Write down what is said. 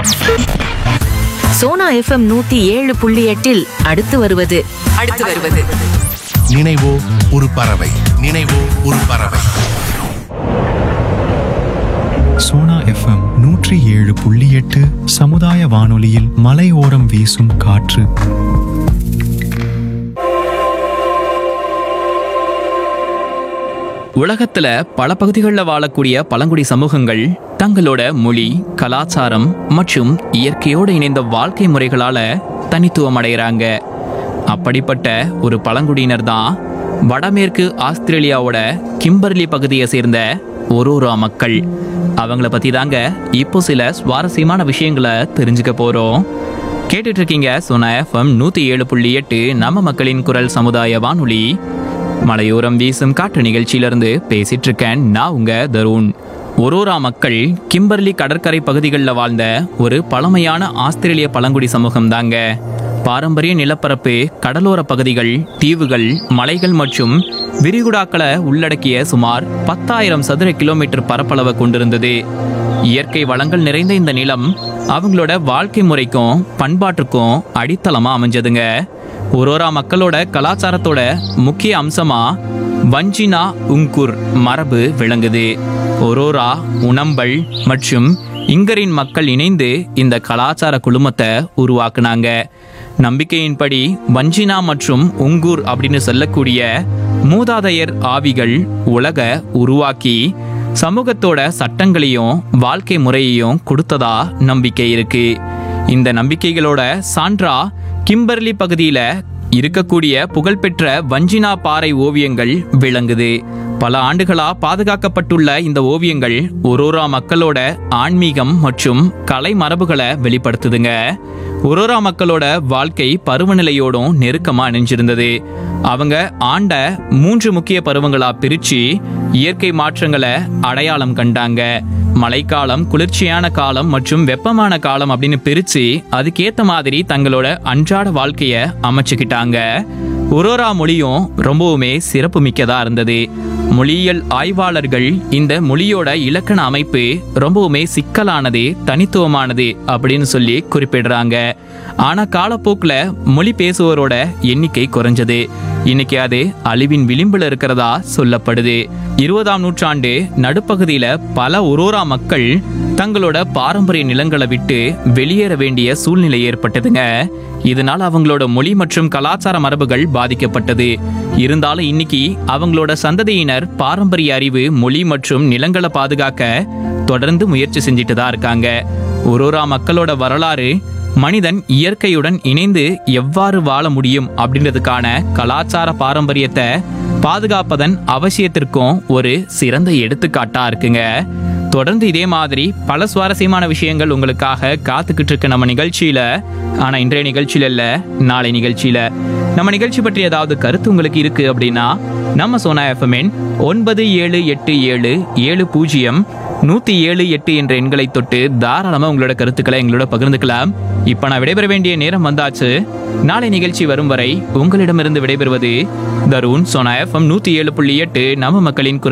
Sona FM நூத்தி ஏழு புள்ளி எட்டில் அடுத்து வருவது அடுத்து வருவது நினைவோ ஒரு பறவை நினைவோ ஒரு பறவை சோனா எஃப்எம் நூற்றி ஏழு புள்ளி எட்டு சமுதாய வானொலியில் மலையோரம் வீசும் காற்று உலகத்துல பல பகுதிகளில் வாழக்கூடிய பழங்குடி சமூகங்கள் தங்களோட மொழி கலாச்சாரம் மற்றும் இயற்கையோடு இணைந்த வாழ்க்கை முறைகளால தனித்துவம் அடைகிறாங்க அப்படிப்பட்ட ஒரு பழங்குடியினர் தான் வடமேற்கு ஆஸ்திரேலியாவோட கிம்பர்லி பகுதியை சேர்ந்த ஒரோரா மக்கள் அவங்கள பத்தி தாங்க இப்போ சில சுவாரஸ்யமான விஷயங்களை தெரிஞ்சுக்க போறோம் கேட்டுட்டு இருக்கீங்க சோனா எஃப்எம் நூத்தி ஏழு புள்ளி எட்டு நம்ம மக்களின் குரல் சமுதாய வானொலி மலையோரம் வீசும் காற்று நிகழ்ச்சியிலிருந்து பேசிட்டு இருக்கேன் நான் உங்க தருண் ஒரோரா மக்கள் கிம்பர்லி கடற்கரை பகுதிகளில் வாழ்ந்த ஒரு பழமையான ஆஸ்திரேலிய பழங்குடி சமூகம் தாங்க பாரம்பரிய நிலப்பரப்பு கடலோர பகுதிகள் தீவுகள் மலைகள் மற்றும் விரிகுடாக்களை உள்ளடக்கிய சுமார் பத்தாயிரம் சதுர கிலோமீட்டர் பரப்பளவை கொண்டிருந்தது இயற்கை வளங்கள் நிறைந்த இந்த நிலம் அவங்களோட வாழ்க்கை முறைக்கும் பண்பாட்டுக்கும் அடித்தளமா அமைஞ்சதுங்க ஒரோரா மக்களோட கலாச்சாரத்தோட முக்கிய அம்சமா வஞ்சினா உங்குர் மரபு விளங்குது ஒரோரா உணம்பல் மற்றும் இங்கரின் மக்கள் இணைந்து இந்த கலாச்சார குழுமத்தை உருவாக்குனாங்க நம்பிக்கையின்படி வஞ்சினா மற்றும் உங்கூர் அப்படின்னு சொல்லக்கூடிய மூதாதையர் ஆவிகள் உலக உருவாக்கி சமூகத்தோட சட்டங்களையும் வாழ்க்கை முறையையும் கொடுத்ததா நம்பிக்கை இருக்கு இந்த நம்பிக்கைகளோட சான்றா கிம்பர்லி பகுதியில இருக்கக்கூடிய புகழ்பெற்ற வஞ்சினா பாறை ஓவியங்கள் விளங்குது பல ஆண்டுகளா பாதுகாக்கப்பட்டுள்ள இந்த ஓவியங்கள் ஒரோரா மக்களோட ஆன்மீகம் மற்றும் கலை மரபுகளை வெளிப்படுத்துதுங்க ஒரோரா மக்களோட வாழ்க்கை பருவநிலையோடும் நெருக்கமா இணைஞ்சிருந்தது அவங்க ஆண்ட மூன்று முக்கிய பருவங்களா பிரிச்சு இயற்கை மாற்றங்களை அடையாளம் கண்டாங்க மழைக்காலம் குளிர்ச்சியான காலம் மற்றும் வெப்பமான காலம் அப்படின்னு பிரிச்சு அதுக்கேத்த மாதிரி தங்களோட அன்றாட வாழ்க்கைய அமைச்சுக்கிட்டாங்க ஒரோரா மொழியும் ரொம்பவுமே சிறப்பு மிக்கதா இருந்தது மொழியியல் ஆய்வாளர்கள் இந்த மொழியோட இலக்கண அமைப்பு ரொம்பவுமே சிக்கலானது தனித்துவமானது அப்படின்னு சொல்லி குறிப்பிடுறாங்க ஆனா காலப்போக்குல மொழி பேசுவோரோட எண்ணிக்கை குறைஞ்சது இன்னைக்கு அது அழிவின் விளிம்புல இருக்கிறதா சொல்லப்படுது இருபதாம் நூற்றாண்டு நடுப்பகுதியில பல ஒரோரா மக்கள் தங்களோட பாரம்பரிய நிலங்களை விட்டு வெளியேற வேண்டிய சூழ்நிலை ஏற்பட்டதுங்க இதனால் அவங்களோட மொழி மற்றும் கலாச்சார மரபுகள் பாதிக்கப்பட்டது இருந்தாலும் இன்னைக்கு அவங்களோட சந்ததியினர் பாரம்பரிய அறிவு மொழி மற்றும் நிலங்களை பாதுகாக்க தொடர்ந்து முயற்சி செஞ்சுட்டு தான் இருக்காங்க ஒரோரா மக்களோட வரலாறு மனிதன் இயற்கையுடன் இணைந்து எவ்வாறு வாழ முடியும் அப்படின்றதுக்கான கலாச்சார பாரம்பரியத்தை பாதுகாப்பதன் அவசியத்திற்கும் ஒரு சிறந்த எடுத்துக்காட்டா இருக்குங்க தொடர்ந்து இதே மாதிரி பல சுவாரஸ்யமான விஷயங்கள் உங்களுக்காக காத்துக்கிட்டு இருக்கு நம்ம நிகழ்ச்சியில ஆனா இன்றைய நிகழ்ச்சியில இல்ல நாளை நிகழ்ச்சியில நம்ம நிகழ்ச்சி பற்றி ஏதாவது கருத்து உங்களுக்கு இருக்கு அப்படின்னா நம்ம சோனா எஃப்எம்என் ஒன்பது ஏழு எட்டு ஏழு ஏழு பூஜ்ஜியம் நூத்தி ஏழு எட்டு என்ற எண்களை தொட்டு தாராளமா உங்களோட கருத்துக்களை எங்களோட பகிர்ந்துக்கலாம் இப்ப நான் விடைபெற வேண்டிய நேரம் வந்தாச்சு நாளை நிகழ்ச்சி வரும் வரை உங்களிடமிருந்து விடைபெறுவது தருண் சோனா எஃப்எம் நூத்தி ஏழு புள்ளி எட்டு நம்ம மக்களின் குரல்